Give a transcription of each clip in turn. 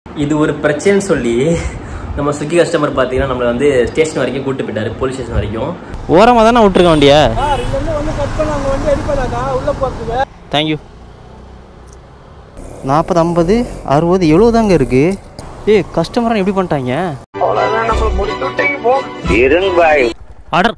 இது ஒரு பிரச்சனைன்னு சொல்லி நம்ம ஸ்விக்கி கஸ்டமர் பார்த்தீங்கன்னா நம்மளை வந்து ஸ்டேஷன் வரைக்கும் கூட்டு போயிட்டாரு போலீஸ் ஸ்டேஷன் வரைக்கும் ஓரமாக தானே விட்டுருக்க வண்டிய தேங்க்யூ நாற்பது ஐம்பது அறுபது எழுபது தாங்க இருக்கு ஏய் கஸ்டமராக எப்படி பண்ணிட்டாங்க ஆர்டர்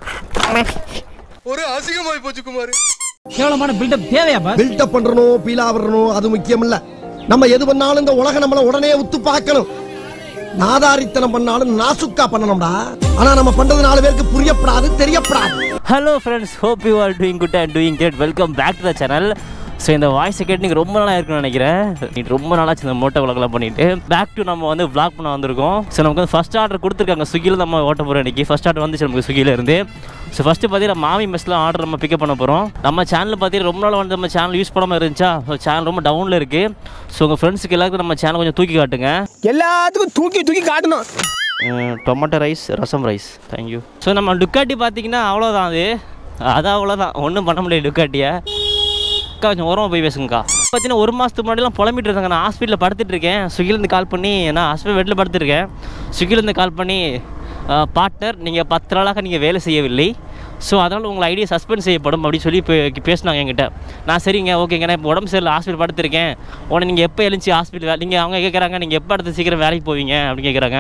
கேவலமான பில்டப் தேவையாப்பா பில்டப் பண்றணும் பீலா வரணும் அது முக்கியம் இல்ல நம்ம எது பண்ணாலும் இந்த உலகம் நம்மள உடனே உத்து பார்க்கணும் நாதாரித்தனம் பண்ணாலும் நாசுக்கா பண்ணணும்டா ஆனா நம்ம பண்றது நாலு பேருக்கு புரியப்படாது தெரியப்படாது hello friends hope you are doing good and doing great welcome back to the channel so இந்த வாய்ஸை கேட்டு நீங்கள் ரொம்ப நாளாக இருக்குன்னு நினைக்கிறேன் நீ ரொம்ப நாளாச்சு இந்த மோட்டோ விளக்கெல்லாம் பண்ணிட்டு பேக் டு நம்ம வந்து vlog பண்ண வந்திருக்கோம் ஸோ நமக்கு வந்து ஃபஸ்ட் ஆர்டர் கொடுத்துருக்காங்க ஸ்விக்கியில் நம்ம ஓட்ட போகிறோம் இன்னைக்கு ஃபஸ்ட் ஆர்டர் வந்துச்சு நமக்கு ஸ்விக்கியில் இருந்து ஸோ ஃபஸ்ட்டு பார்த்தீங்கன்னா மாமி மெஸ்ஸில் ஆர்டர் நம்ம பிக்கப் பண்ண போகிறோம் நம்ம சேனல் பார்த்தீங்கன்னா ரொம்ப நாள் வந்து நம்ம சேனல் யூஸ் பண்ணாமல் இருந்துச்சா ஸோ சேனல் ரொம்ப டவுனில் இருக்குது ஸோ உங்கள் ஃப்ரெண்ட்ஸுக்கு எல்லாருக்கும் நம்ம சேனல் கொஞ்சம் தூக்கி காட்டுங்க எல்லாத்துக்கும் தூக்கி தூக்கி காட்டணும் tomato rice rasam rice thank you so நம்ம டுக்காட்டி பார்த்தீங்கன்னா அவ்வளோதான் அது அது அவ்வளோதான் ஒன்றும் பண்ண முடியாது டுக்காட்டியை அக்கா கொஞ்சம் ஓரமாக போய் பேசுங்கக்கா பார்த்தீங்கன்னா ஒரு மாதத்துக்கு முன்னாடிலாம் புலம்பிட்டு இருந்தாங்க நான் ஹாஸ்பிட்டலில் படுத்துட்டு இருக்கேன் ஸ்விக்கிலேருந்து கால் பண்ணி நான் ஹாஸ்பிட்டல் பெட்டில் படுத்துருக்கேன் ஸ்விக்கிலேருந்து கால் பண்ணி பார்ட்னர் நீங்கள் பத்து நாளாக நீங்கள் வேலை செய்யவில்லை ஸோ அதனால் உங்கள் ஐடியா சஸ்பெண்ட் செய்யப்படும் அப்படின்னு சொல்லி இப்போ பேசினாங்க என்கிட்ட நான் சரிங்க ஓகேங்க நான் இப்போ உடம்பு சரியில்லை ஹாஸ்பிட்டல் படுத்திருக்கேன் உடனே நீங்கள் எப்போ எழுந்துச்சி ஹாஸ்பிட்டல் நீங்கள் அவங்க கேட்குறாங்க நீங்கள் எப்போ அடுத்து சீக்கிரம் வேலைக்கு போவீங்க அப்படின்னு கேட்குறாங்க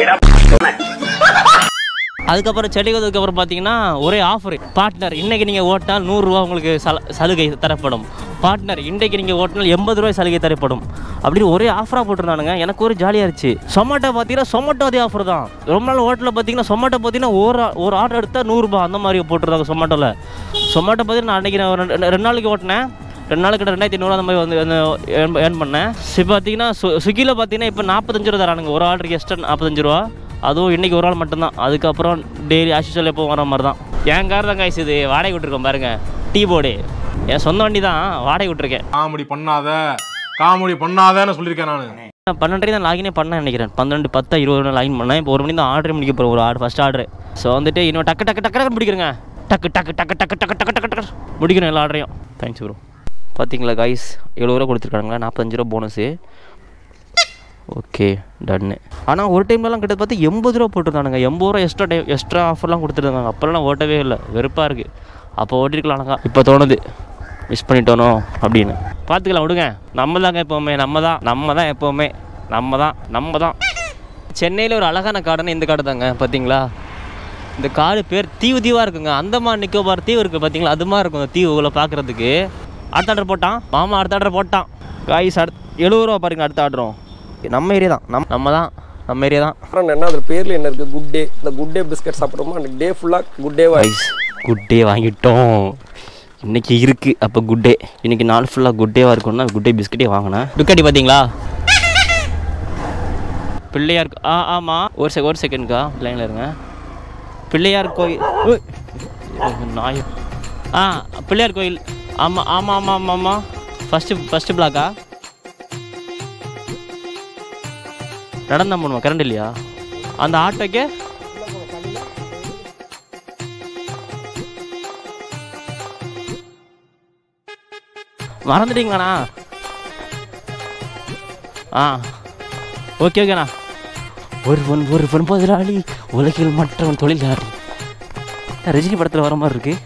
அதுக்கப்புறம் செடி வந்ததுக்கப்புறம் பார்த்தீங்கன்னா ஒரே ஆஃபர் பார்ட்னர் இன்னைக்கு நீங்கள் ஓட்டினால் நூறுரூவா உங்களுக்கு சல சலுகை தரப்படும் பார்ட்னர் இன்றைக்கு நீங்கள் ஓட்டினால் எண்பது ரூபாய் சலுகை தரப்படும் அப்படின்னு ஒரே ஆஃபராக போட்டிருந்தானுங்க எனக்கு ஒரு ஜாலியாக இருந்துச்சு சொமேட்டோ பார்த்தீங்கன்னா சொமேட்டோ அதே ஆஃபர் தான் ரொம்ப நாள் ஹோட்டலில் பார்த்தீங்கன்னா சொமேட்டோ பார்த்தீங்கன்னா ஒரு ஆ- ஒரு ஆர்டர் எடுத்தால் நூறுரூபா அந்த மாதிரி போட்டிருந்தாங்க சொமேட்டோவில் சொமேட்டோ பார்த்தீங்கன்னா நான் அன்றைக்கி நான் ஒரு ரெண்டு ரெண்டு நாளைக்கு ஓட்டினேன் ரெண்டு நாளுக்கு ரெண்டாயிரத்தி ஐநூறுவா அந்த மாதிரி வந்து வந்து earn- earn பண்ணேன் இப்போ பார்த்தீங்கன்னா ஸ்விக்கியில் பார்த்தீங்கன்னா இப்போ நாற்பத்தஞ்சு ரூபா தரானுங்க ஒரு ஆர்டருக்கு எக்ஸ்ட்ரா நாற்பத்தஞ்சு ரூபா அதுவும் இன்றைக்கி ஒரு ஆள் மட்டும்தான் அதுக்கப்புறம் டெய்லி ஆஷுவல் எப்போ வர மாதிரி தான் என் கார் தான் காய்ச்சி இது வாடகை விட்டுருக்கோம் பாருங்க டீ போர்டு என் சொந்த வண்டி தான் வாடகை விட்டுருக்கேன் காமெடி பண்ணாத காமெடி பண்ணாதன்னு சொல்லியிருக்கேன் நான் நான் பன்னெண்டரை தான் லாகினே பண்ணேன் நினைக்கிறேன் பன்னெண்டு பத்தா இருபது லாகின் பண்ணேன் இப்போ ஒரு மணி தான் ஆர்டர் முடிக்க போகிறோம் ஒரு ஆர்டர் ஃபஸ்ட் ஆர்டர் ஸோ வந்துட்டு இன்னும் டக்கு டக்கு டக்கு டக்கு முடிக்கிறேங்க டக்கு டக்கு டக்கு டக்கு டக்கு டக்கு டக்கு டக்கு முடிக்கணும் எல்லா ஆர்டரையும் தேங்க்ஸ் ப்ரோ பார்த்தீங்களா கைஸ் எழுபது ரூபா கொடுத்துருக்காங்களா நாற்பத்தஞ்சு ரூபா போனஸு ஓகே டன்னு ஆனால் ஒரு டைம்லலாம் கிட்ட பார்த்து எண்பது ரூபா போட்டிருந்தானுங்க எண்பது ரூபா எக்ஸ்ட்ரா டைம் எக்ஸ்ட்ரா ஆஃபர்லாம் கொடுத்துருந்தாங்க அப்போல்லாம் ஓட்டவே இல்லை வெறுப்பாக இருக்குது அப்போ ஓட்டிருக்கலாம்ங்க இப்போ தோணுது மிஸ் பண்ணிட்டோனோ அப்படின்னு பார்த்துக்கலாம் விடுங்க நம்ம தாங்க எப்போவுமே நம்ம தான் நம்ம தான் எப்போவுமே நம்ம தான் நம்ம தான் சென்னையில் ஒரு அழகான காடுன்னா இந்த காடு தாங்க பார்த்தீங்களா இந்த காடு பேர் தீவு தீவாக இருக்குங்க அந்தமான் நிக்கோபார் தீவு இருக்குது பார்த்தீங்களா அது மாதிரி இருக்கும் இந்த தீவுகளை பார்க்குறதுக்கு அடுத்த ஆர்டர் போட்டான் மாமா அடுத்த ஆர்டர் போட்டான் காய்ஸ் அடுத்து எழுபது ரூபா பாருங்க அடுத்த ஆர்டரும் நம்ம ஏரியா தான் நம்ம நம்ம தான் நம்ம ஏரியா தான் அப்புறம் என்ன அது பேர்ல என்ன இருக்கு குட் டே இந்த குட் டே பிஸ்கட் சாப்பிடுறோமா அன்னைக்கு டே ஃபுல்லா குட் டேவா கைஸ் குட் டே வாங்கிட்டோம் இன்னைக்கு இருக்கு அப்போ குட் டே இன்னைக்கு நாள் ஃபுல்லாக குட் டேவாக இருக்கும்னா குட் டே பிஸ்கட்டே வாங்கினேன் டுக்காட்டி பார்த்தீங்களா பிள்ளையார் கோ- ஆ ஆமாம் ஒரு செக் ஒரு செகண்ட்க்கா லைனில் இருங்க பிள்ளையார் கோயில் உய். நாய் ஆ பிள்ளையார் கோயில் ஆமாம் ஆமாம் ஆமாம் ஆமாம் ஆமாம் ஃபஸ்ட்டு ஃபஸ்ட்டு பிளாக்கா நடந்தா போகணுமா கரண்ட் இல்லையா அந்த ஆட்டோக்கு மறந்துட்டீங்களாண்ணா ஆ ஓகே ஓகேண்ணா ஒருவன் ஒருவன் முதலாளி உலகில் மற்றவன் தொழிலாளி என்ன, ரஜினி படத்தில் வர மாதிரி இருக்கு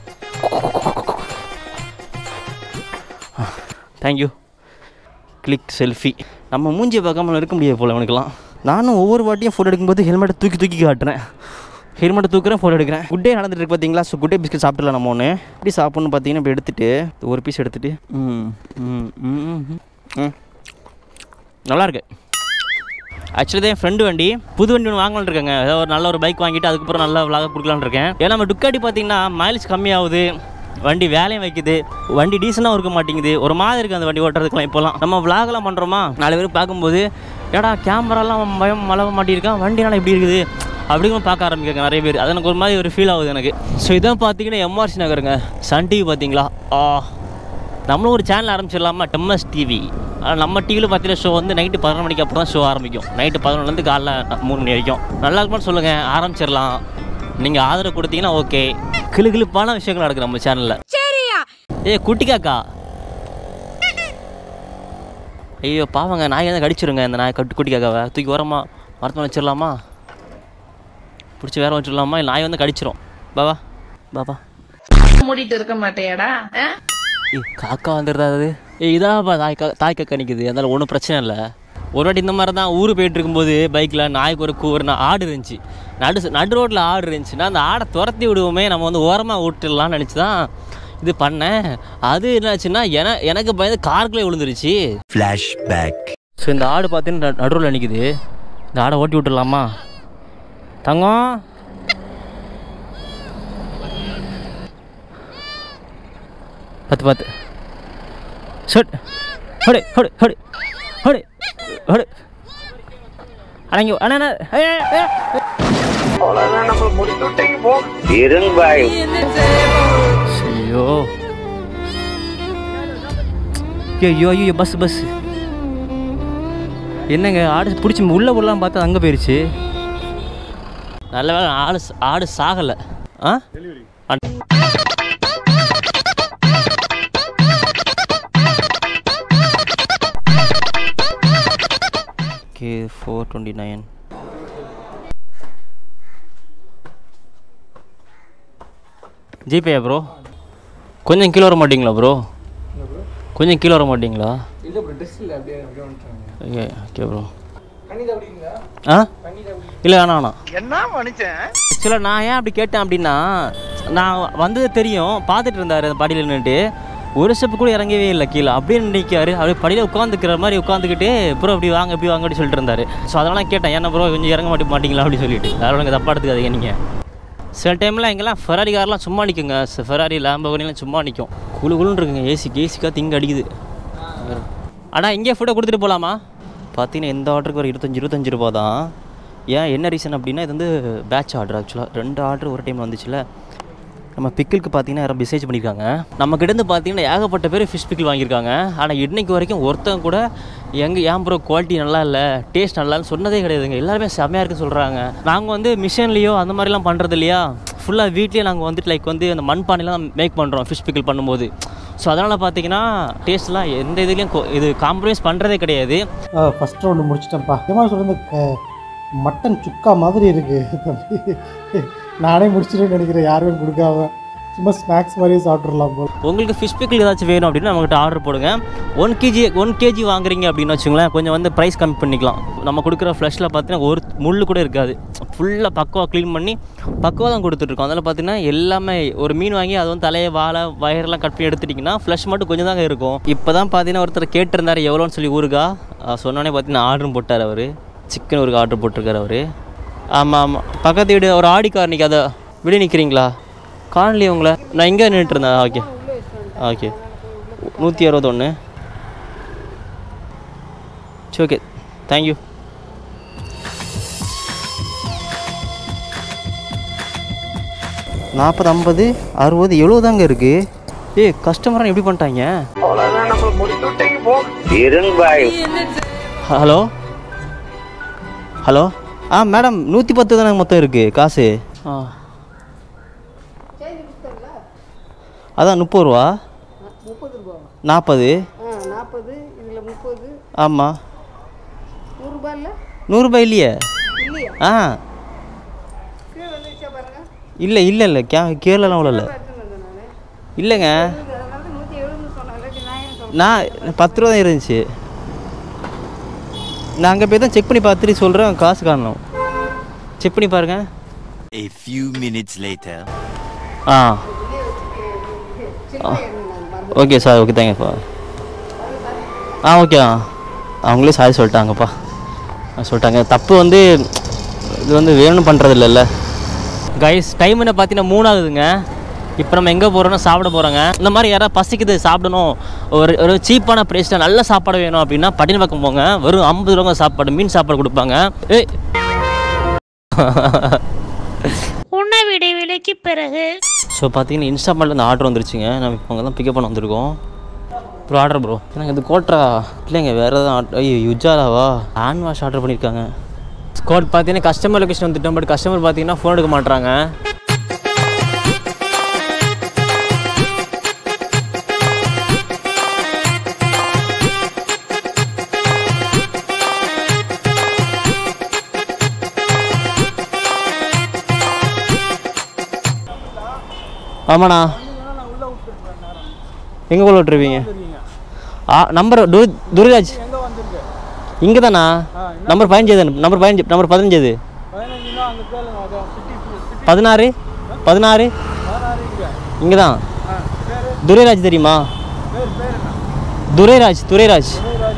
தேங்க்யூ கிளிக் செல்ஃபி நம்ம மூஞ்சியை பார்க்காம இருக்க முடியாது போல் அவனுக்குலாம் நானும் ஒவ்வொரு வாட்டியும் ஃபோட்டோ எடுக்கும்போது ஹெல்மெட்டை தூக்கி தூக்கி காட்டுறேன் ஹெல்மெட்டை தூக்குறேன் ஃபோட்டோ எடுக்கிறேன் குட்டே நடந்துட்டு இருக்கு பார்த்தீங்களா ஸோ குட்டே பிஸ்கட் சாப்பிடலாம் நம்ம ஒன்று எப்படி சாப்பிட்ணும் பார்த்தீங்கன்னா இப்படி எடுத்துட்டு ஒரு பீஸ் எடுத்துட்டு ம் ம் ம் ம், ம் நல்லா இருக்கு ஆக்சுவலி தான் என் ஃப்ரெண்டு வண்டி புது வண்டி ஒன்று வாங்கலாம்னு இருக்காங்க ஏதாவது ஒரு நல்ல ஒரு பைக் வாங்கிட்டு அதுக்கப்புறம் நல்ல விளாக கொடுக்கலான்னு இருக்கேன் ஏன்னா நம்ம டுக்காட்டி பார்த்தீங்கன்னா மைலேஜ் கம்மியாகுது வண்டி வேலையும் வைக்குது வண்டி டீசெண்டாக இருக்க மாட்டேங்குது ஒரு மாதிரி இருக்குது அந்த வண்டி ஓட்டுறதுக்குலாம் இப்போலாம் நம்ம விளாகலாம் பண்ணுறோமா நாலு பேர் பார்க்கும்போது ஏடா கேமராலாம் பயம் மலவ மாட்டியிருக்கான் வண்டினால எப்படி இருக்குது அப்படிங்கிற பார்க்க ஆரம்பிக்காங்க நிறைய பேர் அது எனக்கு ஒரு மாதிரி ஒரு ஃபீல் ஆகுது எனக்கு ஸோ இதான் பார்த்தீங்கன்னா எம்ஆர்சி நகருங்க சன் டிவி பார்த்தீங்களா ஆ நம்மளும் ஒரு சேனல் ஆரம்பிச்சிடலாமா டெம்மஸ் டிவி ஆனால் நம்ம டிவியில் பார்த்தீங்கன்னா ஷோ வந்து நைட்டு பதினொரு மணிக்கு அப்புறம் தான் ஷோ ஆரம்பிக்கும் நைட்டு பதினொன்றுலேருந்து காலைல மூணு மணி வரைக்கும் நல்லா இருக்குமான்னு சொல்லுங்கள் ஆரம்பிச்சிடலாம் நீங்கள் ஆதரவு கொடுத்தீங்கன்னா ஓகே கிளு கிளுப்பான விஷயங்கள் நடக்குது நம்ம சேனலில் ஏ குட்டி காக்கா ஐயோ பாவங்க நாய் வந்து கடிச்சிருங்க இந்த நாய் கட்டு குட்டிக்காக தூக்கி ஓரமா மரத்தில் வச்சிடலாமா பிடிச்சி வேற வச்சிடலாமா இல்லை நாய் வந்து கடிச்சிரும் பாபா பாபா மூடிட்டு இருக்க மாட்டேயாடா ஆ? ஏய் காக்கா வந்துடுதா அது ஏய் இதாப்பா தாய் கா தாய் காக்கா நிற்குது அதனால் ஒன்றும் பிரச்சனை இல்லை ஒரு வாட்டி இந்த மாதிரி தான் ஊர் போயிட்டு இருக்கும்போது பைக்கில் நாய்க்கு ஒரு கூ- ஒரு நா- ஆடு இருந்துச்சு நடு நடு ரோட்டில் ஆடு இருந்துச்சுன்னா அந்த ஆடை துரத்தி விடுவோமே நம்ம வந்து ஓரமாக விட்டுடலாம்னு நினச்சி தான் இது பண்ணேன் அது என்னாச்சுன்னா என எனக்கு பயந்து காருக்குள்ளே விழுந்துருச்சு ஸோ இந்த ஆடு பார்த்தீங்கன்னா நடுவில் நிற்குது இந்த ஆடை ஓட்டி விட்டுடலாமா தங்கம் பத்து பத்து ஷட் ஹடு ஹடு ஹடு ஹடு ஹடு அடங்கி அண்ணா அண்ணா ஐயோ ஐயோ ஐயோ பஸ் பஸ் என்னங்க ஆடு பிடிச்சி உள்ளே உள்ளலாம் பார்த்தா அங்கே போயிடுச்சு நல்ல வேளை ஆடு ச- ஆடு சாகலை ஆ and- okay four twenty nine GPay bro கொஞ்சம் கீழே வர மாட்டீங்களா ப்ரோ கொஞ்சம் கீழே வர மாட்டீங்களா ஓகே ஓகே ப்ரோ ஆ இல்லை வேணாம் வேணாம் என்ன மனுஷன் ஆக்சுவலாக நான் ஏன் அப்படி கேட்டேன் அப்படின்னா நான் வந்தது தெரியும் பார்த்துட்டு இருந்தார் அந்த படியில் நின்றுட்டு ஒரு ஸ்டெப் கூட இறங்கவே இல்லை கீழே அப்படியே நிற்காரு அப்படியே படியில் உட்காந்துக்கிற மாதிரி உட்காந்துக்கிட்டு ப்ரோ அப்படி வாங்க இப்படி வாங்க அப்படி சொல்லிட்டு இருந்தார் ஸோ அதெல்லாம் கேட்டேன் ஏன்னா ப்ரோ கொஞ்சம் இறங்க மாட்டே மாட்டீங்களா அப்படி சொல்லிட்டு அதெல்லாம் எனக்கு தப்பாக எடுத்துக்காதீங்க நீங்கள் சில டைமில் எங்கெல்லாம் ஃபெராரி கார்லாம் சும்மா நிற்குங்க ஃபெராரி லேம்பகனிலாம் சும்மா நிற்கும் குழு குழுன்னு இருக்குங்க ஏசிக்கு ஏசிக்காக திங்க அடிக்குது அண்ணா இங்கே ஃபுட்டை கொடுத்துட்டு போகலாமா பார்த்தீங்கன்னா எந்த ஆர்டருக்கு ஒரு இருபத்தஞ்சி இருபத்தஞ்சு ரூபா தான் ஏன் என்ன ரீசன் அப்படின்னா இது வந்து பேட்ச் ஆர்டர் ஆக்சுவலாக ரெண்டு ஆர்டர் ஒரு டைம் வந்துச்சுல நம்ம பிக்கிளுக்கு பார்த்தீங்கன்னா யாரும் மெசேஜ் பண்ணியிருக்காங்க நம்ம கிட்டேருந்து பார்த்தீங்கன்னா ஏகப்பட்ட பேர் ஃபிஷ் பிக்கிள் வாங்கியிருக்காங்க ஆனால் இன்னைக்கு வரைக்கும் ஒருத்தங்க கூட எங்கள் ஏன் ப்ரோ குவாலிட்டி நல்லா இல்லை டேஸ்ட் நல்லா இல்லைன்னு சொன்னதே கிடையாதுங்க எல்லாருமே செம்மையாக இருக்குன்னு சொல்கிறாங்க நாங்கள் வந்து மிஷின்லேயோ அந்த மாதிரிலாம் பண்ணுறது இல்லையா ஃபுல்லாக வீட்லேயே நாங்கள் வந்துட்டு லைக் வந்து அந்த மண்பானைலாம் மேக் பண்ணுறோம் ஃபிஷ் பிக்கிள் பண்ணும்போது ஸோ அதனால் பார்த்தீங்கன்னா டேஸ்ட்லாம் எந்த இதுலேயும் கொ- இது காம்ப்ரமைஸ் பண்ணுறதே கிடையாது ஃபஸ்ட் ரவுண்டு முடிச்சிட்டேன்ப்பா ஏமா சொல்கிறது க மட்டன் சுக்கா மாதிரி இருக்கு தம்பி நானே முடிச்சிட்டேன்னு நினைக்கிறேன் யாருமே கொடுக்காம சும்மா ஸ்நாக்ஸ் மாதிரியே சாப்பிட்றலாம் போல் உங்களுக்கு ஃபிஷ் பிக்கிள் ஏதாச்சும் வேணும் அப்படின்னா நம்மகிட்ட ஆர்டர் போடுங்க ஒன் கேஜி ஒன் கேஜி வாங்குறீங்க அப்படின்னு வச்சுங்களேன் கொஞ்சம் வந்து ப்ரைஸ் கம்மி பண்ணிக்கலாம் நம்ம கொடுக்குற ஃப்ளஷில் பார்த்தீங்கன்னா ஒரு முள் கூட இருக்காது ஃபுல்லாக பக்குவா க்ளீன் பண்ணி பக்குவா தான் கொடுத்துட்ருக்கோம் அதில் பார்த்தீங்கன்னா எல்லாமே ஒரு மீன் வாங்கி அது வந்து தலையை வாழை வயரெல்லாம் கட் பண்ணி எடுத்துட்டிங்கன்னா ஃப்ளஷ் மட்டும் கொஞ்சம் தாங்க இருக்கும் இப்போ தான் பார்த்தீங்கன்னா ஒருத்தர் கேட்டிருந்தாரு எவ்வளோன்னு சொல்லி ஊருக்கா சொன்னோன்னே பார்த்தீங்கன்னா ஆர்டரும் போட்டார் அவர் சிக்கன் ஊருக்கு ஆர்டர் போட்டிருக்காரு அவர் ஆமாம் ஆமாம் பக்கத்து வீடு ஒரு ஆடி கார் நிற்க அதை விட நிற்கிறீங்களா காணலையே உங்களை நான் இங்கே நின்றுட்டு இருந்தேன் ஓகே ஓகே நூற்றி அறுபது ஒன்று சரி ஓகே தேங்க்யூ நாற்பது ஐம்பது அறுபது எழுபது தாங்க இருக்குது ஏய் கஸ்டமராக எப்படி பண்ணிட்டாங்க ஹலோ ஹலோ ஆ மேடம் நூற்றி பத்து தானே மொத்தம் இருக்குது காசு ஆ அதான் முப்பது ரூபா நாற்பது நாற்பது இதில் முப்பது ஆமாம் நூறுரூபா இல்லை நூறுரூபா இல்லையே இல்லையா ஆ கீழே வந்துச்சா பாருங்க இல்லை இல்லை இல்லை கே கேரளாலாம் விடல எடுத்துன்னு வந்தேன் நான் இல்லைங்க அதனால தான் நூற்றி எழுபது சொன்னேன் இல்லாட்டி நான் ஏன் சொல்கிறேன் நான் பத்து ரூபா தான் இருந்துச்சு நான் அங்கே போய் தான் செக் பண்ணி பார்த்துட்டு சொல்கிறேன் காசு காணணும் செக் பண்ணி பாருங்க A few minutes later. ஆ ஓகே சார் ஓகே தேங்க்யூப்பா ஆ ஓகே ஆ அவங்களே சாரி சொல்லிட்டாங்கப்பா ஆ, சொல்லிட்டாங்க தப்பு வந்து இது வந்து வேணும்னு பண்ணுறது இல்லைல்ல கைஸ் டைம் என்ன பார்த்தீங்கன்னா மூணாகுதுங்க இப்போ நம்ம எங்கே போகிறோம்னா சாப்பிட போகிறோங்க இந்த மாதிரி யாராவது பசிக்குது சாப்பிடணும் ஒரு ஒரு சீப்பான ப்ரைஸில் நல்ல சாப்பாடு வேணும் அப்படின்னா பட்டின பக்கம் போங்க வெறும் ஐம்பது ரூபா சாப்பாடு மீன் சாப்பாடு கொடுப்பாங்க ஏய் உணவு இடைவேளைக்கு பிறகு ஸோ பார்த்தீங்கன்னா இன்ஸ்டாமார்ட்டில் இந்த ஆர்டர் வந்துருச்சுங்க நம்ம இப்போ அங்கே தான் பிக்கப் பண்ண வந்திருக்கோம் ப்ரோ ஆர்டர் ப்ரோ எனக்கு இது கோட்ரா இல்லைங்க வேறு எதாவது ஆர்டர் ஐயோ யுஜாலாவா ஹேண்ட் வாஷ் ஆர்டர் பண்ணியிருக்காங்க ஸ்காட் பார்த்தீங்கன்னா கஸ்டமர் லொக்கேஷன் வந்துட்டோம் பட் கஸ்டமர் பார்த்தீங்கன்னா ஃபோன் எடுக்க மாட்றாங்க ஆமாண்ணா எங்கே உள்ள விட்டுருவீங்க ஆ நம்பர் டு துரைராஜ் இங்கே தானா நம்பர் பதினஞ்சு தானே நம்பர் பதினஞ்சு நம்பர் பதினஞ்சு அது பதினாறு பதினாறு இங்கே தான் துரைராஜ் தெரியுமா துரைராஜ் துரைராஜ்